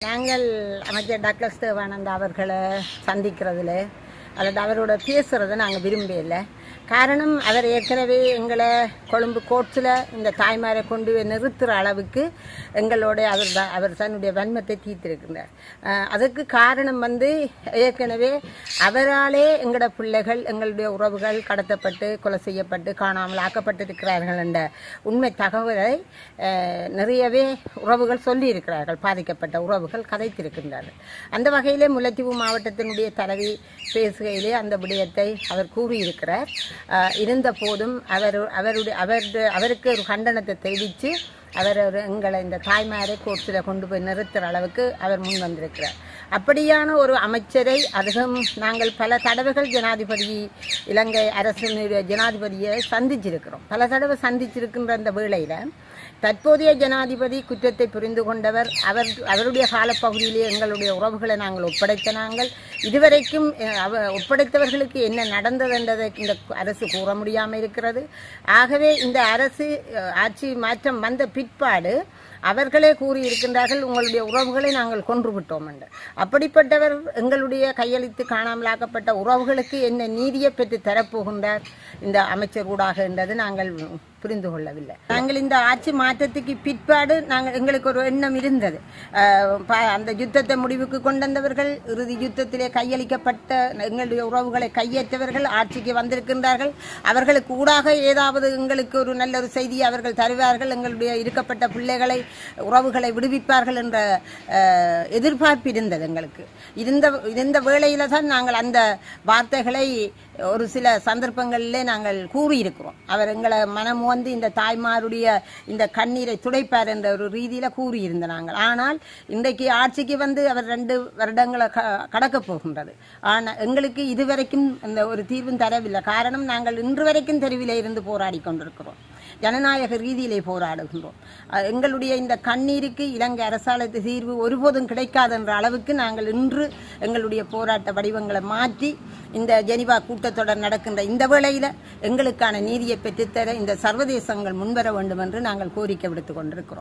நாங்கள் அமைச்சர் டக்ளஸ் தேவானந்தா அவர்களை சந்திக்கிறதுல அல்லது அவரோட பேசுறதை நாங்கள் விரும்பல காரணம் அவர் ஏற்கனவே எங்களை கொழும்பு கோர்ட்ஸில் இந்த தாய்மாரை கொண்டு போய் நிறுத்துற அளவுக்கு எங்களோட அவர் த- அவர் தன்னுடைய வன்மத்தை தீர்த்திருக்கின்றார் அஹ் அதுக்கு காரணம் வந்து ஏற்கனவே அவராலே எங்களோட பிள்ளைகள் எங்களுடைய உறவுகள் கடத்தப்பட்டு கொலை செய்யப்பட்டு காணாமல் ஆக்கப்பட்டிருக்கிறார்கள் என்ற உண்மை தகவலை அஹ், நிறையவே உறவுகள் சொல்லியிருக்கிறார்கள் பாதிக்கப்பட்ட உறவுகள் கதைத்திருக்கின்றார்கள் அந்த வகையிலே முல்லைத்தீவு மாவட்டத்தினுடைய தலைவி பேசுகையிலே அந்த விடயத்தை அவர் கூறியிருக்கிறார் அஹ், இருந்த போதும் அவர் அவருடைய அவர் அவருக்கு ஒரு கண்டனத்தை தெரிவித்து அவர் ஒரு எங்களை இந்த தாய்மாரை கோர்ட்டில் கொண்டு போய் நிறுத்துற அளவுக்கு அவர் முன் வந்திருக்கிறார் அப்படியான ஒரு அமைச்சரை அதுவும் நாங்கள் பல தடவைகள் ஜனாதிபதி இலங்கை அரசினுடைய ஜனாதிபதியை சந்திச்சிருக்கிறோம் பல தடவை சந்திச்சிருக்கின்ற அந்த வேளையில் தற்போதைய ஜனாதிபதி குற்றத்தை புரிந்து கொண்டவர் அவர் அவருடைய காலப்பகுதியிலே எங்களுடைய உறவுகளை நாங்கள் ஒப்படைத்த நாங்கள் இதுவரைக்கும் அஹ், அவ ஒப்படைத்தவர்களுக்கு என்ன நடந்தது என்றதை இந்த அரசு கூற முடியாமல் இருக்கிறது ஆகவே இந்த அரசு அஹ், ஆட்சி மாற்றம் வந்த பிற்பாடு அவர்களே கூறியிருக்கின்றார்கள் உங்களுடைய உறவுகளை நாங்கள் கொன்று விட்டோம் என்று அப்படிப்பட்டவர் எங்களுடைய கையளித்து காணாமலாக்கப்பட்ட உறவுகளுக்கு என்ன நீதியை பெற்று தரப்போகின்றார் இந்த அமைச்சர் ஊடாக என்றது நாங்கள் புரிந்து கொள்ளவில்லை நாங்கள் இந்த ஆட்சி மாற்றத்துக்கு பிற்பாடு நாங்கள் எங்களுக்கு ஒரு எண்ணம் இருந்தது அஹ், ப- அந்த யுத்தத்தை முடிவுக்கு கொண்டு வந்தவர்கள் இறுதி யுத்தத்திலே கையளிக்கப்பட்ட எங்களுடைய உறவுகளை கையேற்றவர்கள் ஆட்சிக்கு வந்திருக்கின்றார்கள் அவர்களுக்கு ஊடாக ஏதாவது எங்களுக்கு ஒரு நல்ல ஒரு செய்தியை அவர்கள் தருவார்கள் எங்களுடைய இருக்கப்பட்ட பிள்ளைகளை உறவுகளை விடுவிப்பார்கள் என்ற அஹ், எதிர்பார்ப்பு இருந்தது எங்களுக்கு இருந்த இருந்த வேளையில தான் நாங்கள் அந்த வார்த்தைகளை ஒரு சில சந்தர்ப்பங்களிலே நாங்கள் கூறியிருக்கிறோம் அவர் எங்களை மனம் வந்து இந்த தாய்மாருடைய இந்த கண்ணீரை துடைப்பார் என்ற ஒரு ரீதியில கூறியிருந்த நாங்கள் ஆனால் இன்றைக்கு ஆட்சிக்கு வந்து அவர் ரெண்டு வருடங்களை க கடக்கப் போகின்றது ஆனால் எங்களுக்கு இதுவரைக்கும் இந்த ஒரு தீர்வும் தரவில்லை காரணம் நாங்கள் இன்று வரைக்கும் தெருவிலே இருந்து போராடி கொண்டிருக்கிறோம் ஜனநாயக ரீதியிலே போராடுகின்றோம் அஹ் எங்களுடைய இந்த கண்ணீருக்கு இலங்கை அரசாலத்து தீர்வு ஒருபோதும் கிடைக்காது என்ற அளவுக்கு நாங்கள் இன்று எங்களுடைய போராட்ட வடிவங்களை மாற்றி இந்த ஜெனிவா கூட்டத்தொடர் நடக்கின்ற இந்த வேளையில எங்களுக்கான நீதியை பெற்றுத்தர இந்த சர்வதேசங்கள் முன்வர வேண்டும் என்று நாங்கள் கோரிக்கை விடுத்துக் கொண்டிருக்கிறோம்